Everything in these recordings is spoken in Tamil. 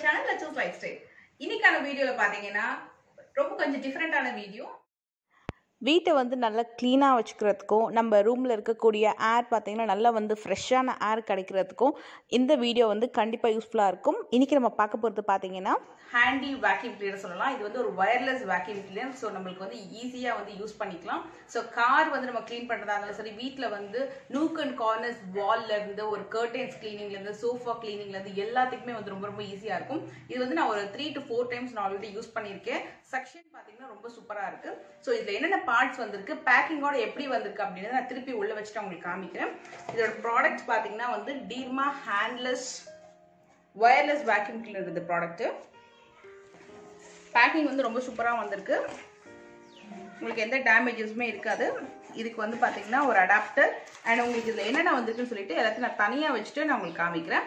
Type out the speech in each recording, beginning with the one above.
சேனல் லட்சஸ் லைஃப் ஸ்டைல் இன்னைக்கான வீடியோவில் பார்த்தீங்கன்னா ரொம்ப கொஞ்சம் டிஃப்ரெண்ட்டான வீடியோ வீட்டை வந்து நல்லா க்ளீனாக வச்சுக்கிறதுக்கும் நம்ம ரூமில் இருக்கக்கூடிய ஏர் பார்த்தீங்கன்னா நல்லா வந்து ஃப்ரெஷ்ஷான ஏர் கிடைக்கிறதுக்கும் இந்த வீடியோ வந்து கண்டிப்பாக யூஸ்ஃபுல்லாக இருக்கும் இன்றைக்கி நம்ம பார்க்க போகிறது பார்த்தீங்கன்னா ஹேண்டி வேக்யூம் கிளீனர் சொல்லலாம் இது வந்து ஒரு வயர்லெஸ் வேக்யூம் கிளீனர் ஸோ நம்மளுக்கு வந்து ஈஸியாக வந்து யூஸ் பண்ணிக்கலாம் ஸோ கார் வந்து நம்ம க்ளீன் பண்ணுறதா இருந்தாலும் சரி வீட்டில் வந்து நூக் அண்ட் கார்னர்ஸ் வால்ல இருந்து ஒரு கர்டன்ஸ் கிளீனிங்லேருந்து சோஃபா கிளீனிங்லேருந்து எல்லாத்துக்குமே வந்து ரொம்ப ரொம்ப ஈஸியாக இருக்கும் இது வந்து நான் ஒரு த்ரீ டு ஃபோர் டைம்ஸ் நான் ஆல்ரெடி யூஸ் பண்ணியிருக்கேன் செக்ஷன் பார்த்தீங்கன்னா ரொம்ப சூப்பராக இருக்கு ஸோ இதில் என்னென்ன பார்ட்ஸ் வந்திருக்கு பேக்கிங்கோட எப்படி வந்திருக்கு அப்படின்னு நான் திருப்பி உள்ள வச்சுட்டு உங்களுக்கு காமிக்கிறேன் இதோட ப்ராடக்ட்ஸ் பார்த்தீங்கன்னா வந்து Deerma handless wireless vacuum cleaner இந்த ப்ராடக்ட்டு பேக்கிங் வந்து ரொம்ப சூப்பராக வந்திருக்கு உங்களுக்கு எந்த டேமேஜஸுமே இருக்காது இதுக்கு வந்து பார்த்தீங்கன்னா ஒரு அடாப்டர் அண்ட் உங்களுக்கு இதில் என்னென்ன வந்திருக்குன்னு சொல்லிட்டு எல்லாத்தையும் நான் தனியாக வச்சுட்டு நான் உங்களுக்கு காமிக்கிறேன்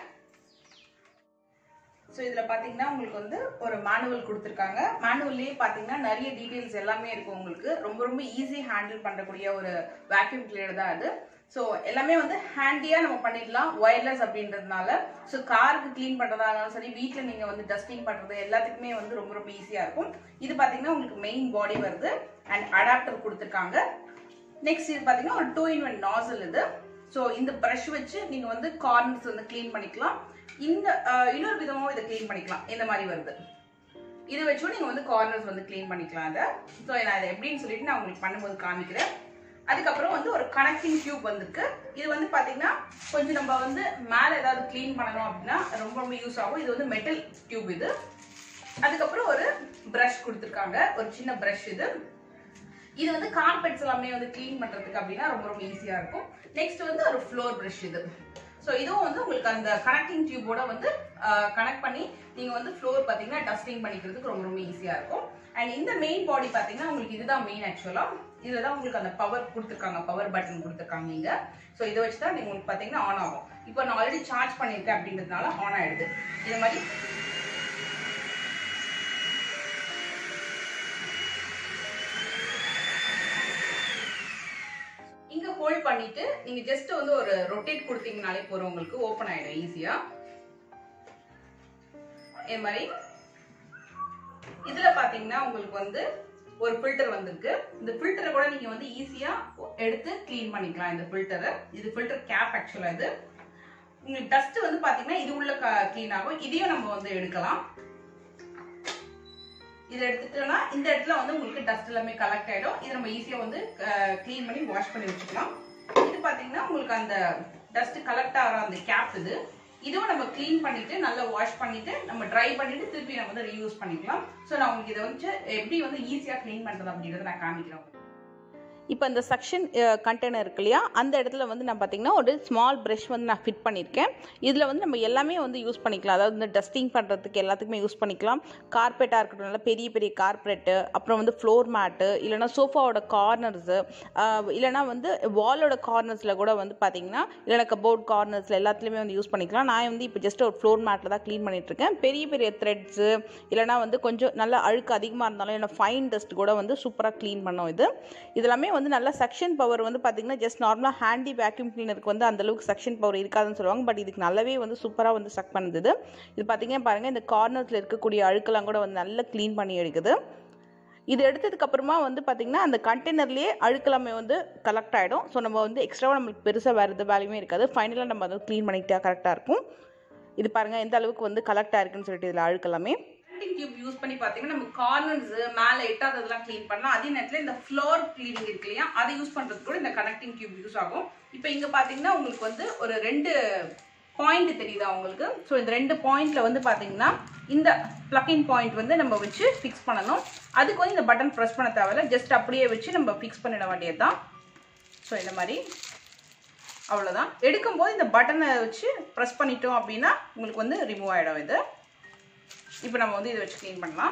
ஸோ இதில் பார்த்தீங்கன்னா உங்களுக்கு வந்து ஒரு மேனுவல் கொடுத்துருக்காங்க மேனுவல்லே பார்த்தீங்கன்னா நிறைய டீட்டெயில்ஸ் எல்லாமே இருக்கும் உங்களுக்கு ரொம்ப ரொம்ப ஈஸி ஹேண்டில் பண்ணக்கூடிய ஒரு வேக்யூம் கிளியர் தான் அது ஸோ எல்லாமே வந்து ஹேண்டியாக நம்ம பண்ணிடலாம் ஒயர்லெஸ் அப்படின்றதுனால ஸோ காருக்கு க்ளீன் பண்ணுறதா இருந்தாலும் சரி வீட்டில் நீங்கள் வந்து டஸ்டிங் பண்ணுறது எல்லாத்துக்குமே வந்து ரொம்ப ரொம்ப ஈஸியாக இருக்கும் இது பார்த்தீங்கன்னா உங்களுக்கு மெயின் பாடி வருது அண்ட் அடாப்டர் கொடுத்துருக்காங்க நெக்ஸ்ட் இது பார்த்தீங்கன்னா ஒரு டூ இன் ஒன் நாசல் இது ஸோ இந்த ப்ரஷ் வச்சு நீங்கள் வந்து கார்னர்ஸ் வந்து க்ளீன் பண்ணிக்கலாம் இந்த இன்னொரு விதமாகவும் இதை க்ளீன் பண்ணிக்கலாம் இந்த மாதிரி வருது இதை வச்சும் நீங்கள் வந்து கார்னர்ஸ் வந்து க்ளீன் பண்ணிக்கலாம் அதை ஸோ நான் இதை எப்படின்னு சொல்லிட்டு நான் உங்களுக்கு பண்ணும்போது காமிக்கிறேன் அதுக்கப்புறம் வந்து ஒரு கனெக்டிங் டியூப் வந்திருக்கு இது வந்து பார்த்தீங்கன்னா கொஞ்சம் நம்ம வந்து மேலே ஏதாவது க்ளீன் பண்ணணும் அப்படின்னா ரொம்ப ரொம்ப யூஸ் ஆகும் இது வந்து மெட்டல் டியூப் இது அதுக்கப்புறம் ஒரு ப்ரஷ் கொடுத்துருக்காங்க ஒரு சின்ன ப்ரஷ் இது இது வந்து கார்பெட்ஸ் எல்லாமே வந்து க்ளீன் பண்ணுறதுக்கு அப்படின்னா ரொம்ப ரொம்ப ஈஸியாக இருக்கும் நெக்ஸ்ட் வந்து ஒரு ஃப்ளோர் ப்ரஷ் இது ஸோ இதுவும் வந்து உங்களுக்கு அந்த கனெக்டிங் டியூபோட வந்து கனெக்ட் பண்ணி நீங்கள் வந்து ஃப்ளோர் பார்த்தீங்கன்னா டஸ்டிங் பண்ணிக்கிறதுக்கு ரொம்ப ரொம்ப ஈஸியாக இருக்கும் அண்ட் இந்த மெயின் பாடி பார்த்தீங்கன்னா உங்களுக்கு இதுதான் மெயின் ஆக்சுவலாக இதில் தான் உங்களுக்கு அந்த பவர் கொடுத்துருக்காங்க பவர் பட்டன் கொடுத்துருக்காங்க இங்கே ஸோ இதை வச்சு தான் நீங்கள் உங்களுக்கு பார்த்தீங்கன்னா ஆன் ஆகும் இப்போ நான் ஆல்ரெடி சார்ஜ் பண்ணியிருக்கேன் அப்படின்றதுனால ஆன் ஆகிடுது இது மாதிரி இங்க ஹோல்ட் பண்ணிட்டு நீங்க ஜஸ்ட் வந்து ஒரு ரொட்டேட் கொடுத்தீங்கனாலே போறோம் உங்களுக்கு ஓபன் ஆயிடும் ஈஸியா இது மாதிரி இதுல பாத்தீங்கன்னா உங்களுக்கு வந்து ஒரு ஃபில்டர் வந்திருக்கு இந்த ஃபில்டரை கூட நீங்க வந்து ஈஸியா எடுத்து க்ளீன் பண்ணிக்கலாம் இந்த ஃபில்டரை இது ஃபில்டர் கேப் ஆக்சுவலா இது உங்களுக்கு டஸ்ட் வந்து பாத்தீங்கன்னா இது உள்ள க்ளீன் ஆகும் இதையும் நம்ம வந்து எடுக்கலாம் இதை எடுத்துட்டோம்னா இந்த இடத்துல வந்து உங்களுக்கு டஸ்ட் எல்லாமே கலெக்ட் ஆயிடும் இது நம்ம ஈஸியா வந்து க்ளீன் பண்ணி வாஷ் பண்ணி வச்சுக்கலாம் இது பாத்தீங்கன்னா உங்களுக்கு அந்த டஸ்ட் கலெக்ட் ஆகிற அந்த கேப் இது இதுவும் நம்ம க்ளீன் பண்ணிட்டு நல்லா வாஷ் பண்ணிட்டு நம்ம ட்ரை பண்ணிட்டு திருப்பி நம்ம வந்து ரீயூஸ் பண்ணிக்கலாம் ஸோ நான் உங்களுக்கு இதை வந்து எப்படி வந்து ஈஸியா க்ளீன் பண்றது அப்படிங்கறத நான் காமிக்கிறேன் இப்போ இந்த செக்ஷன் கண்டெய்னர் இருக்கு இல்லையா அந்த இடத்துல வந்து நான் பார்த்தீங்கன்னா ஒரு ஸ்மால் ப்ரஷ் வந்து நான் ஃபிட் பண்ணியிருக்கேன் இதில் வந்து நம்ம எல்லாமே வந்து யூஸ் பண்ணிக்கலாம் அதாவது இந்த டஸ்டிங் பண்ணுறதுக்கு எல்லாத்துக்குமே யூஸ் பண்ணிக்கலாம் கார்பெட்டாக இருக்கட்டும் நல்லா பெரிய பெரிய கார்பெட்டு அப்புறம் வந்து ஃப்ளோர் மேட்டு இல்லைனா சோஃபாவோட கார்னர்ஸு இல்லைனா வந்து வாலோட கார்னர்ஸில் கூட வந்து பார்த்தீங்கன்னா இல்லைனா கபோர்ட் கார்னர்ஸில் எல்லாத்துலேயுமே வந்து யூஸ் பண்ணிக்கலாம் நான் வந்து இப்போ ஜஸ்ட் ஒரு ஃப்ளோர் மேட்டில் தான் க்ளீன் பண்ணிகிட்ருக்கேன் பெரிய பெரிய த்ரெட்ஸு இல்லைனா வந்து கொஞ்சம் நல்லா அழுக்கு அதிகமாக இருந்தாலும் இல்லைனா ஃபைன் டஸ்ட் கூட வந்து சூப்பராக க்ளீன் பண்ணோம் இது இதெல்லாமே வந்து நல்ல செக்ஷன் பவர் வந்து பார்த்தீங்கன்னா ஜஸ்ட் நார்மலாக ஹேண்டி வேக்யூம் கிளீனருக்கு வந்து அந்தளவுக்கு செக்ஷன் பவர் இருக்காதுன்னு சொல்லுவாங்க பட் இதுக்கு நல்லாவே வந்து சூப்பராக வந்து சக் பண்ணுது இது பார்த்தீங்கன்னா பாருங்கள் இந்த கார்னர்ஸில் இருக்கக்கூடிய அழுக்கெல்லாம் கூட வந்து நல்லா க்ளீன் பண்ணி எடுக்குது இது எடுத்ததுக்கு அப்புறமா வந்து பார்த்திங்கன்னா அந்த கண்டெய்னர்லேயே அழுக்கெல்லாமே வந்து கலெக்ட் ஆகிடும் ஸோ நம்ம வந்து எக்ஸ்ட்ராவாக நம்மளுக்கு பெருசாக வேறு எது வேலையுமே இருக்காது ஃபைனலாக நம்ம அதை க்ளீன் பண்ணிக்கிட்டா கரெக்டாக இருக்கும் இது பாருங்கள் எந்த அளவுக்கு வந்து கலெக்ட் ஆயிருக்குன்னு சொல்லிட்டு இதில் அழுக்கெல்லாமே கட்டிங் டியூப் யூஸ் பண்ணி பார்த்தீங்கன்னா நம்ம கார்னர்ஸ் மேலே எட்டாததெல்லாம் க்ளீன் பண்ணலாம் அதே நேரத்தில் இந்த ஃப்ளோர் க்ளீனிங் இருக்கு இல்லையா அதை யூஸ் பண்ணுறது கூட இந்த கனெக்டிங் டியூப் யூஸ் ஆகும் இப்போ இங்கே பார்த்தீங்கன்னா உங்களுக்கு வந்து ஒரு ரெண்டு பாயிண்ட் தெரியுதா உங்களுக்கு ஸோ இந்த ரெண்டு பாயிண்ட்ல வந்து பார்த்தீங்கன்னா இந்த பிளக்கிங் பாயிண்ட் வந்து நம்ம வச்சு ஃபிக்ஸ் பண்ணணும் அதுக்கு வந்து இந்த பட்டன் ப்ரெஸ் பண்ண தேவையில்ல ஜஸ்ட் அப்படியே வச்சு நம்ம ஃபிக்ஸ் பண்ணிட வேண்டியது தான் ஸோ இந்த மாதிரி அவ்வளோதான் எடுக்கும்போது இந்த பட்டனை வச்சு ப்ரெஸ் பண்ணிட்டோம் அப்படின்னா உங்களுக்கு வந்து ரிமூவ் ஆகிடும் இது இப்போ நம்ம வந்து இதை வச்சு க்ளீன் பண்ணலாம்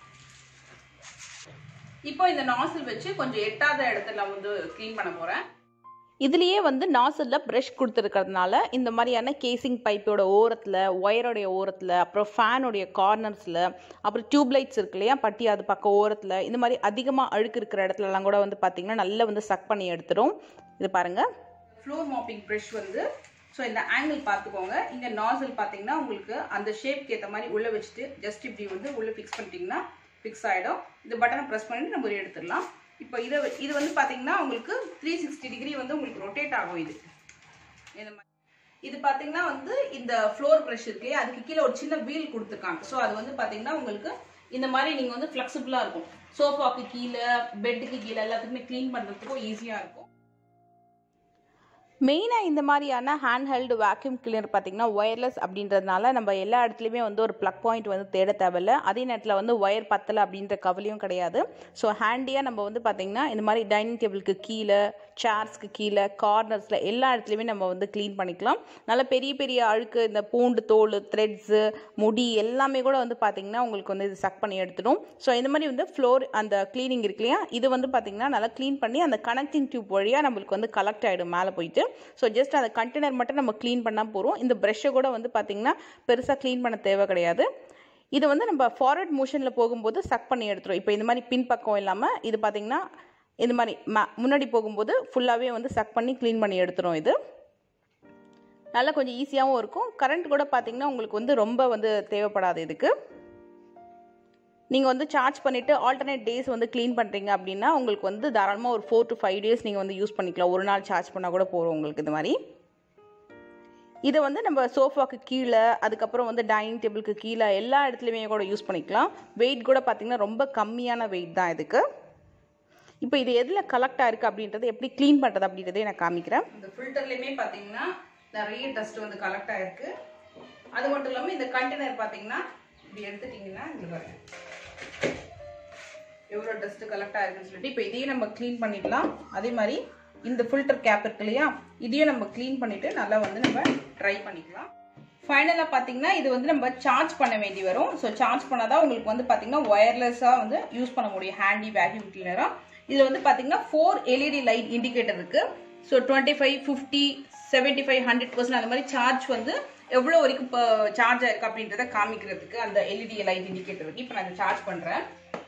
இப்போ இந்த நாசில் வச்சு கொஞ்சம் எட்டாத இடத்துல நான் வந்து க்ளீன் பண்ண போகிறேன் இதுலேயே வந்து நாசிலில் ப்ரஷ் கொடுத்துருக்கிறதுனால இந்த மாதிரியான கேசிங் பைப்போட ஓரத்தில் ஒயரோடைய ஓரத்தில் அப்புறம் ஃபேனுடைய கார்னர்ஸில் அப்புறம் டியூப்லைட்ஸ் இருக்கு இல்லையா பட்டி அது பக்கம் ஓரத்தில் இந்த மாதிரி அதிகமாக அழுக்கு இருக்கிற இடத்துலலாம் கூட வந்து பார்த்திங்கன்னா நல்லா வந்து சக் பண்ணி எடுத்துரும் இது பாருங்கள் ஃப்ளோர் மாப்பிங் ப்ரஷ் வந்து ஸோ இந்த ஆங்கிள் பார்த்துக்கோங்க இங்கே நாசல் பார்த்தீங்கன்னா உங்களுக்கு அந்த ஷேப்க்கு ஏற்ற மாதிரி உள்ளே வச்சுட்டு ஜஸ்ட் இப்படி வந்து உள்ளே ஃபிக்ஸ் பண்ணிட்டீங்கன்னா ஃபிக்ஸ் ஆகிடும் இந்த பட்டனை ப்ரெஸ் பண்ணிட்டு நம்ம எடுத்துடலாம் இப்போ இதை இது வந்து பார்த்தீங்கன்னா உங்களுக்கு த்ரீ சிக்ஸ்டி டிகிரி வந்து உங்களுக்கு ரொட்டேட் ஆகும் இது இந்த மாதிரி இது பார்த்தீங்கன்னா வந்து இந்த ஃப்ளோர் ப்ரெஷ் இருக்கு இல்லையா அதுக்கு கீழே ஒரு சின்ன வீல் கொடுத்துருக்காங்க ஸோ அது வந்து பார்த்தீங்கன்னா உங்களுக்கு இந்த மாதிரி நீங்கள் வந்து ஃப்ளெக்சிபிளாக இருக்கும் சோஃபாக்கு கீழே பெட்டுக்கு கீழே எல்லாத்துக்குமே க்ளீன் பண்ணுறதுக்கும் ஈஸியாக இருக்கும் மெயினாக இந்த மாதிரியான ஹேண்ட் ஹெல்டு வேக்யூம் கிளீனர் பார்த்தீங்கன்னா ஒயர்லெஸ் அப்படின்றதுனால நம்ம எல்லா இடத்துலையுமே வந்து ஒரு ப்ளக் பாயிண்ட் வந்து தேட தேவையில்ல அதே நேரத்தில் வந்து ஒயர் பத்தலை அப்படின்ற கவலையும் கிடையாது ஸோ ஹேண்டியாக நம்ம வந்து பார்த்திங்கன்னா இந்த மாதிரி டைனிங் டேபிளுக்கு கீழே சேர்ஸ்க்கு கீழே கார்னர்ஸில் எல்லா இடத்துலையுமே நம்ம வந்து க்ளீன் பண்ணிக்கலாம் நல்ல பெரிய பெரிய அழுக்கு இந்த பூண்டு தோல் த்ரெட்ஸு முடி எல்லாமே கூட வந்து பார்த்திங்கன்னா உங்களுக்கு வந்து இது சக் பண்ணி எடுத்துடும் ஸோ இந்த மாதிரி வந்து ஃப்ளோர் அந்த க்ளீனிங் இருக்கு இல்லையா இது வந்து பார்த்திங்கன்னா நல்லா க்ளீன் பண்ணி அந்த கனெக்டிங் டியூப் வழியாக நம்மளுக்கு வந்து கலெக்ட் ஆகிடும் மேலே போயிட்டு ஸோ ஜஸ்ட் அந்த கண்டெய்னர் மட்டும் நம்ம க்ளீன் பண்ணால் போகிறோம் இந்த ப்ரெஷ்ஷை கூட வந்து பார்த்திங்கன்னா பெருசாக க்ளீன் பண்ண தேவை கிடையாது இது வந்து நம்ம ஃபார்வர்ட் மோஷனில் போகும்போது சக் பண்ணி எடுத்துரும் இப்போ இந்த மாதிரி பின் பக்கம் இல்லாமல் இது பார்த்திங்கன்னா இந்த மாதிரி ம முன்னாடி போகும்போது ஃபுல்லாகவே வந்து சக் பண்ணி க்ளீன் பண்ணி எடுத்துரும் இது நல்லா கொஞ்சம் ஈஸியாகவும் இருக்கும் கரண்ட் கூட பார்த்திங்கன்னா உங்களுக்கு வந்து ரொம்ப வந்து தேவைப்படாது இதுக்கு நீங்கள் வந்து சார்ஜ் பண்ணிவிட்டு ஆல்டர்னேட் டேஸ் வந்து க்ளீன் பண்ணுறீங்க அப்படின்னா உங்களுக்கு வந்து தாராளமாக ஒரு ஃபோர் டு ஃபைவ் டேஸ் நீங்கள் வந்து யூஸ் பண்ணிக்கலாம் ஒரு நாள் சார்ஜ் பண்ணால் கூட போகிறோம் உங்களுக்கு இது மாதிரி இதை வந்து நம்ம சோஃபாக்கு கீழே அதுக்கப்புறம் வந்து டைனிங் டேபிளுக்கு கீழே எல்லா இடத்துலையுமே கூட யூஸ் பண்ணிக்கலாம் வெயிட் கூட பார்த்திங்கன்னா ரொம்ப கம்மியான வெயிட் தான் இதுக்கு இப்போ இது எதில் கலெக்ட் ஆயிருக்கு அப்படின்றது எப்படி க்ளீன் பண்ணுறது அப்படின்றதே நான் காமிக்கிறேன் இந்த ஃபில்டர்லையுமே பார்த்தீங்கன்னா நிறைய டஸ்ட் வந்து கலெக்ட் ஆயிருக்கு அது மட்டும் இல்லாமல் இந்த கண்டெய்னர் பார்த்தீங்கன்னா இப்படி எடுத்துட்டிங்கன்னா இங்க பாருங்க எவ்வளோ டஸ்ட் கலெக்ட் ஆயிருக்குன்னு சொல்லிட்டு இப்போ இதையும் நம்ம க்ளீன் பண்ணிடலாம் அதே மாதிரி இந்த ஃபில்டர் கேப் இருக்கு இல்லையா இதையும் நம்ம க்ளீன் பண்ணிட்டு நல்லா வந்து நம்ம ட்ரை பண்ணிக்கலாம் ஃபைனலாக பார்த்தீங்கன்னா இது வந்து நம்ம சார்ஜ் பண்ண வேண்டி வரும் ஸோ சார்ஜ் பண்ணாதான் உங்களுக்கு வந்து பார்த்தீங்கன்னா ஒயர்லெஸ்ஸாக வந்து யூஸ் பண்ண முடியும் ஹேண்டி வேக்யூம் கிளீனராக இதில் வந்து பார்த்தீங்கன்னா ஃபோர் எல்இடி லைட் இண்டிகேட்டர் இருக்கு so twenty five fifty seventy five hundred percent அந்த மாதிரி சார்ஜ் வந்து எவ்வளோ வரைக்கும் இப்போ சார்ஜ் ஆயிருக்கு அப்படின்றத காமிக்கிறதுக்கு அந்த எல்இடி லைட் இண்டிகேட்டர் இருக்கு இப்போ நான் சார்ஜ் பண்ணுறேன்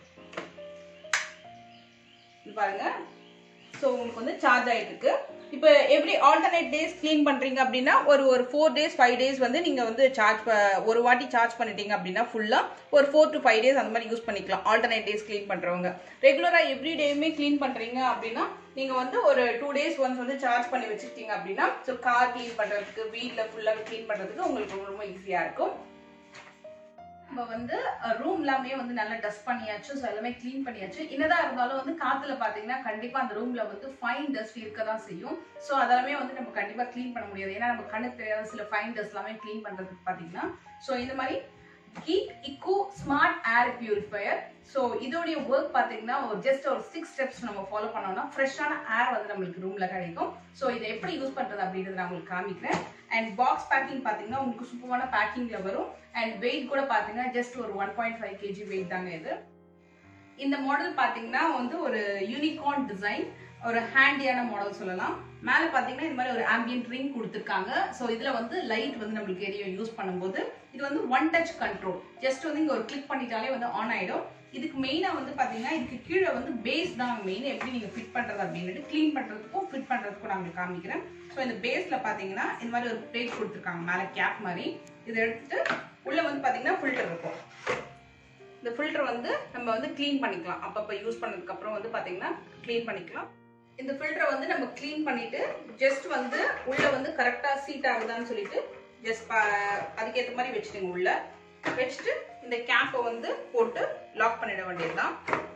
பாருங்க ஸோ உங்களுக்கு வந்து சார்ஜ் ஆகிட்டு இருக்கு இப்போ எவ்ரி ஆல்டர்னேட் டேஸ் க்ளீன் பண்ணுறீங்க அப்படின்னா ஒரு ஒரு ஃபோர் டேஸ் ஃபைவ் டேஸ் வந்து நீங்கள் வந்து சார்ஜ் ஒரு வாட்டி சார்ஜ் பண்ணிட்டீங்க அப்படின்னா ஃபுல்லாக ஒரு ஃபோர் டு ஃபைவ் டேஸ் அந்த மாதிரி யூஸ் பண்ணிக்கலாம் ஆல்டர்னேட் டேஸ் க்ளீன் பண்ணுறவங்க ரெகுலராக எவ்ரி டேயுமே க்ளீன் பண்ணுறீங்க அப்படின்னா நீங்கள் வந்து ஒரு டூ டேஸ் ஒன்ஸ் வந்து சார்ஜ் பண்ணி வச்சுக்கிட்டீங்க அப்படின்னா ஸோ கார் க்ளீன் பண்ணுறதுக்கு வீட்டில் ஃபுல்லாக க்ளீன் பண்ணுறதுக்கு உங்களுக்கு ரொம்ப ரொம்ப ஈஸியாக இருக்கும் நம்ம வந்து ரூம் எல்லாமே வந்து நல்லா டஸ்ட் பண்ணியாச்சு ஸோ எல்லாமே க்ளீன் பண்ணியாச்சு என்னதான் இருந்தாலும் வந்து காத்துல பாத்தீங்கன்னா கண்டிப்பா அந்த ரூம்ல வந்து ஃபைன் டஸ்ட் இருக்க தான் செய்யும் ஸோ அதெல்லாமே வந்து நம்ம கண்டிப்பா க்ளீன் பண்ண முடியாது ஏன்னா நம்ம கண்ணுக்கு தெரியாத சில ஃபைன் டஸ்ட் எல்லாமே க்ளீன் பண்றதுக்கு பாத்தீங்கன்னா ஸோ இந்த மாதிரி கீட் இக்கோ ஸ்மார்ட் ஏர் பியூரிஃபையர் ஸோ இதோடைய ஒர்க் பார்த்தீங்கன்னா ஒரு ஜஸ்ட் ஒரு சிக்ஸ் ஸ்டெப்ஸ் நம்ம ஃபாலோ பண்ணோம்னா ஃப்ரெஷ்ஷான ஏர் வந்து நம்மளுக்கு ரூம்ல கிடைக்கும் ஸோ இதை எப்படி யூஸ் பண்றது அப்படின்றத நான் உங்களுக்கு காமிக்கிறேன் அண்ட் பாக்ஸ் பேக்கிங் பார்த்தீங்கன்னா உங்களுக்கு சூப்பரான பேக்கிங்ல வரும் அண்ட் வெயிட் கூட பார்த்தீங்கன்னா ஜஸ்ட் ஒரு one point five KG weight தாங்க இது இந்த மாடல் பார்த்தீங்கன்னா வந்து ஒரு யூனிகார்ன் டிசைன் ஒரு ஹேண்டியான மாடல் சொல்லலாம் மேலே பார்த்தீங்கன்னா இந்த மாதிரி ஒரு ஆம்பியன்ட் ரிங் கொடுத்துருக்காங்க ஸோ இதில் வந்து லைட் வந்து நம்மளுக்கு எரியும் யூஸ் பண்ணும்போது இது வந்து ஒன் டச் கண்ட்ரோல் ஜஸ்ட் வந்து இங்கே ஒரு கிளிக் பண்ணிட்டாலே வந்து ஆன் ஆகிடும் இதுக்கு மெயினாக வந்து பார்த்தீங்கன்னா இதுக்கு கீழே வந்து பேஸ் தான் மெயின் எப்படி நீங்கள் ஃபிட் பண்ணுறது அப்படின்ட்டு க்ளீன் பண்ணுறதுக்கும் ஃபிட் பண்ணுறதுக்கும் நான் உங்களுக்கு காமிக்கிறேன் ஸோ இந்த பேஸில் பார்த்தீங்கன்னா இந்த மாதிரி ஒரு பிளேட் கொடுத்துருக்காங்க மேலே கேப் மாதிரி இதை எடுத்துட்டு உள்ளே வந்து பார்த்தீங்கன்னா ஃபில்டர் இருக்கும் இந்த ஃபில்டர் வந்து நம்ம வந்து க்ளீன் பண்ணிக்கலாம் அப்பப்போ யூஸ் பண்ணதுக்கு அப்புறம் வந்து பார்த்தீங்கன்னா க்ளீன் பண்ணிக்கலாம் இந்த ஃபில்டரை வந்து நம்ம க்ளீன் பண்ணிட்டு ஜஸ்ட் வந்து உள்ள வந்து கரெக்டாக சீட் ஆகுதான்னு சொல்லிட்டு ஜஸ்ட் அதுக்கேற்ற மாதிரி வச்சுட்டுங்க உள்ள வச்சுட்டு இந்த கேப்பை வந்து போட்டு லாக் பண்ணிட வேண்டியதுதான்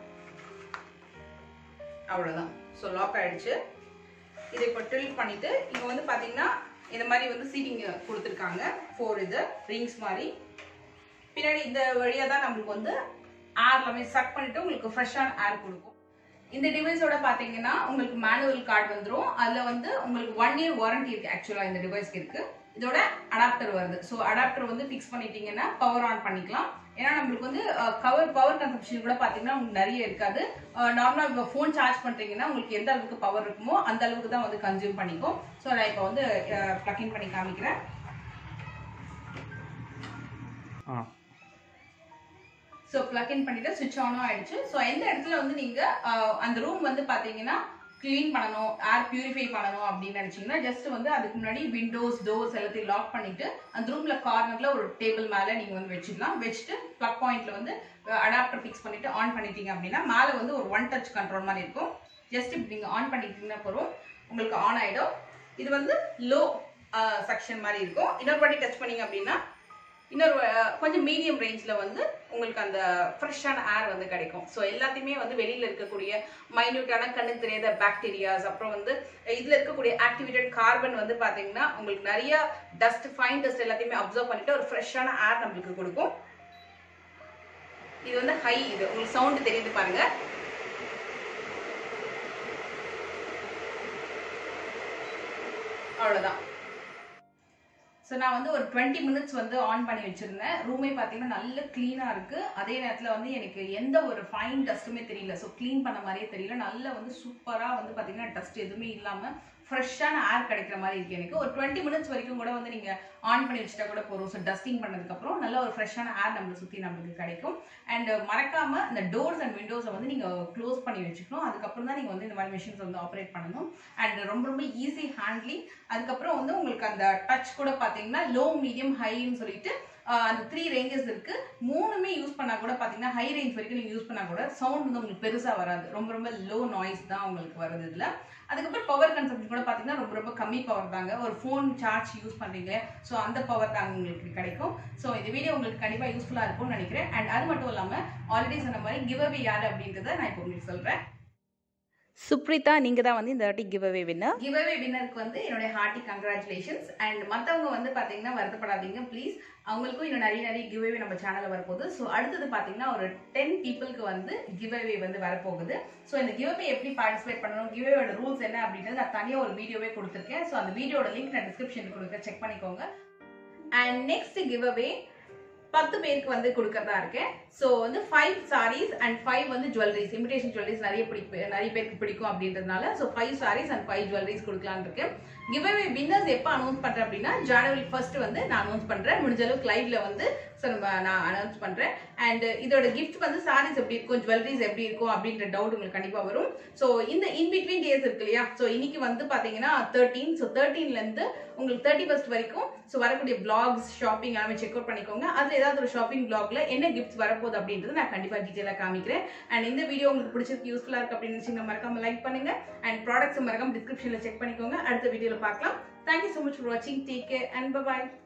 அவ்வளோதான் ஸோ லாக் ஆயிடுச்சு இதை இப்போ டில்ட் பண்ணிட்டு இங்கே வந்து பார்த்தீங்கன்னா இந்த மாதிரி வந்து சீட்டிங் கொடுத்துருக்காங்க ஃபோர் இது ரிங்ஸ் மாதிரி பின்னாடி இந்த வழியாக தான் நம்மளுக்கு வந்து ஏர் எல்லாமே சக் பண்ணிட்டு உங்களுக்கு ஃப்ரெஷ்ஷான ஏர் கொடுக்கும் இந்த டிவைஸோட பார்த்தீங்கன்னா உங்களுக்கு மேனுவல் கார்டு வந்துடும் அதில் வந்து உங்களுக்கு ஒன் இயர் வாரண்டி இருக்கு ஆக்சுவலாக இந்த டிவைஸ்க்கு இருக்கு இதோட அடாப்டர் வருது ஸோ அடாப்டர் வந்து ஃபிக்ஸ் பண்ணிட்டீங்கன்னா பவர் ஆன் பண்ணிக்கலாம் ஏன்னா நம்மளுக்கு வந்து கவர் பவர் கன்சப்ஷன் கூட பார்த்தீங்கன்னா உங்களுக்கு நிறைய இருக்காது நார்மலாக இப்போ ஃபோன் சார்ஜ் பண்ணுறீங்கன்னா உங்களுக்கு எந்த அளவுக்கு பவர் இருக்குமோ அந்த அளவுக்கு தான் வந்து கன்சியூம் பண்ணிக்கும் ஸோ நான் இப்போ வந்து ப்ளக்இன் பண்ணி காமிக்கிறேன் ஆ ஸோ பிளக் இன் பண்ணிட்டு சுவிட்ச் ஆனும் ஆயிடுச்சு ஸோ எந்த இடத்துல வந்து நீங்க அஹ், அந்த ரூம் வந்து பாத்தீங்கன்னா க்ளீன் பண்ணணும் ஏர் பியூரிஃபை பண்ணணும் அப்படின்னு நினைச்சீங்கன்னா ஜஸ்ட் வந்து அதுக்கு முன்னாடி விண்டோஸ் டோர்ஸ் எல்லாத்தையும் லாக் பண்ணிட்டு அந்த ரூம்ல கார்னர்ல ஒரு டேபிள் மேல நீங்க வந்து வச்சுக்கலாம் வச்சுட்டு ப்ளக் பாயிண்ட்ல வந்து அடாப்டர் ஃபிக்ஸ் பண்ணிட்டு ஆன் பண்ணிட்டீங்க அப்படின்னா மேல வந்து ஒரு ஒன் டச் கண்ட்ரோல் மாதிரி இருக்கும் ஜஸ்ட் இப்படி நீங்க ஆன் பண்ணிட்டீங்கன்னா போதும் உங்களுக்கு ஆன் ஆயிடும் இது வந்து லோ செக்ஷன் மாதிரி இருக்கும் இன்னொரு வாட்டி டச் பண்ணீங்க அப்படின்னா இன்னொரு அஹ், கொஞ்சம் மீடியம் ரேஞ்சில் வந்து உங்களுக்கு அந்த ஃப்ரெஷ்ஷான ஏர் வந்து கிடைக்கும் ஸோ எல்லாத்தையுமே வந்து வெளியில் இருக்கக்கூடிய மைன்யூட்டான கண்ணுக்கு தெரியாத பாக்டீரியாஸ் அப்புறம் வந்து இதில் இருக்கக்கூடிய ஆக்டிவேட்டட் கார்பன் வந்து பார்த்தீங்கன்னா உங்களுக்கு நிறைய டஸ்ட் ஃபைன் டஸ்ட் எல்லாத்தையுமே அப்சர்வ் பண்ணிட்டு ஒரு ஃப்ரெஷ்ஷான ஏர் நம்மளுக்கு கொடுக்கும் இது வந்து ஹை இது உங்களுக்கு சவுண்ட் தெரியுது பாருங்க அவ்வளோதான் ஸோ நான் வந்து ஒரு டுவெண்ட்டி மினிட்ஸ் வந்து ஆன் பண்ணி வச்சிருந்தேன் ரூமே பார்த்தீங்கன்னா நல்ல க்ளீனாக இருக்கு அதே நேரத்தில் வந்து எனக்கு எந்த ஒரு ஃபைன் டஸ்ட்டுமே தெரியல ஸோ க்ளீன் பண்ண மாதிரியே தெரியல நல்ல வந்து சூப்பராக வந்து பார்த்தீங்கன்னா டஸ்ட் எதுவுமே இல்லாமல் ஃப்ரெஷ்ஷான ஏர் கிடைக்கிற மாதிரி இருக்கு எனக்கு ஒரு டுவெண்ட்டி மினிட்ஸ் வரைக்கும் கூட வந்து நீங்கள் ஆன் பண்ணி வச்சுட்டா கூட போதும் ஸோ டஸ்டிங் பண்ணதுக்கப்புறம் நல்ல ஒரு ஃப்ரெஷ்ஷான ஏர் நம்மளை சுற்றி நம்மளுக்கு கிடைக்கும் அண்ட் மறக்காம இந்த டோர்ஸ் அண்ட் விண்டோஸை வந்து நீங்கள் க்ளோஸ் பண்ணி வச்சுக்கணும் அதுக்கப்புறம் தான் நீங்கள் வந்து இந்த மாதிரி மிஷின்ஸ் வந்து ஆப்ரேட் பண்ணணும் அண்ட் ரொம்ப ரொம்ப ஈஸி ஹேண்ட்லிங் அதுக்கப்புறம் வந்து உங்களுக்கு அந்த டச் கூட பார்த்தீங்கன்னா லோ மீடியம் ஹைன்னு சொல்லிட்டு ஆஹ் அந்த த்ரீ ரேஞ்சஸ் இருக்கு மூணுமே யூஸ் பண்ணா கூட பாத்தீங்கன்னா ஹை ரேஞ்ச் வரைக்கும் நீங்க யூஸ் பண்ணா கூட சவுண்ட் வந்து உங்களுக்கு பெருசா வராது ரொம்ப ரொம்ப லோ நாய்ஸ் தான் உங்களுக்கு வருது இதுல அதுக்கப்புறம் பவர் கன்சப்ஷன் கூட பாத்தீங்கன்னா ரொம்ப ரொம்ப கம்மி பவர் தாங்க ஒரு ஃபோன் சார்ஜ் யூஸ் பண்றீங்க ஸோ அந்த பவர் தாங்க உங்களுக்கு கிடைக்கும் ஸோ இந்த வீடியோ உங்களுக்கு கண்டிப்பா யூஸ்ஃபுல்லா இருக்கும்னு நினைக்கிறேன் அண்ட் அது மட்டும் இல்லாம ஆல்ரெடி சொன்ன மாதிரி கிவ் அவே யாரு அப்படின்றத நான் இப்போ உங்களுக்கு சொல்றேன் சுப்ரிதா நீங்கள் தான் வந்து இந்த வாட்டி giveaway winner giveaway வின்னருக்கு வந்து என்னுடைய ஹார்ட்டி கங்க்ராச்சுலேஷன்ஸ் அண்ட் மற்றவங்க வந்து பார்த்தீங்கன்னா வருத்தப்படாதீங்க ப்ளீஸ் அவங்களுக்கும் இன்னும் நிறைய நிறைய கிவ் அவே நம்ம சேனலில் வரப்போகுது ஸோ அடுத்தது பார்த்தீங்கன்னா ஒரு டென் பீப்புளுக்கு வந்து கிவ் அவே வந்து வரப்போகுது ஸோ இந்த கிவ் அவே எப்படி பார்ட்டிசிபேட் பண்ணணும் கிவ் அவேயோட ரூல்ஸ் என்ன அப்படின்றது நான் தனியாக ஒரு வீடியோவே கொடுத்துருக்கேன் ஸோ அந்த வீடியோட லிங்க் நான் டிஸ்கிரிப்ஷனில் கொடுக்க செக் பண்ணிக்கோங்க அண்ட் நெக்ஸ்ட் கிவ் அவே பத்து பேருக்கு வந்து கொடுக்கறதா இருக்கேன் ஸோ வந்து ஃபைவ் சாரீஸ் அண்ட் ஃபைவ் வந்து ஜுவல்லரிஸ் இமிடேஷன் ஜுவல்லரிஸ் நிறைய பிடிப்பு நிறைய பேருக்கு பிடிக்கும் அப்படின்றதுனால so five sarees and five jewelleries கொடுக்கலான்னு இருக்கேன் கிவ் அவே வின்னர்ஸ் எப்போ அனௌன்ஸ் பண்றேன் அப்படின்னா ஜனவரி ஃபர்ஸ்ட் வந்து நான் அனௌன்ஸ் பண்றேன் முடிஞ்ச அளவுக்கு லைவ்ல வந்து so நம்ம நான் அனௌன்ஸ் பண்றேன் அண்ட் இதோட gift வந்து சாரீஸ் எப்படி இருக்கும் ஜுவல்லரிஸ் எப்படி இருக்கும் அப்படின்ற டவுட் உங்களுக்கு கண்டிப்பா வரும் ஸோ இந்த இன் பிட்வீன் டேஸ் இருக்கு இல்லையா ஸோ இன்னைக்கு வந்து பாத்தீங்கன்னா தேர்ட்டீன் ஸோ தேர்ட்டீன்ல இருந்து உங்களுக்கு தேர்ட்டி ஃபர்ஸ்ட் வரைக்கும் ஸோ வரக்கூடிய பிளாக்ஸ் ஷாப்பிங் எல்லாமே செக் அவுட் பண்ணிக்கோங்க அதுல ஏதாவது ஒரு ஷாப்பிங் பிளாக்ல என்ன கிஃப்ட்ஸ் வரப்போகுது அப்படின்றது நான் கண்டிப்பா டீட்டெயிலாக காமிக்கிறேன் அண்ட் இந்த வீடியோ உங்களுக்கு பிடிச்சிருக்கு யூஸ்ஃபுல்லா இருக்கு அப்படின்னு நினைச்சீங்கன்னா மறக்காம லைக் பண்ணுங்க அண்ட் ப்ராடக்ட்ஸ் மறக்காம டிஸ்கிரிப்ஷன்ல செக் பண்ணிக்கோங்க அடுத்த வீடியோல பார்க்கலாம் thank you so much for watching take care and bye bye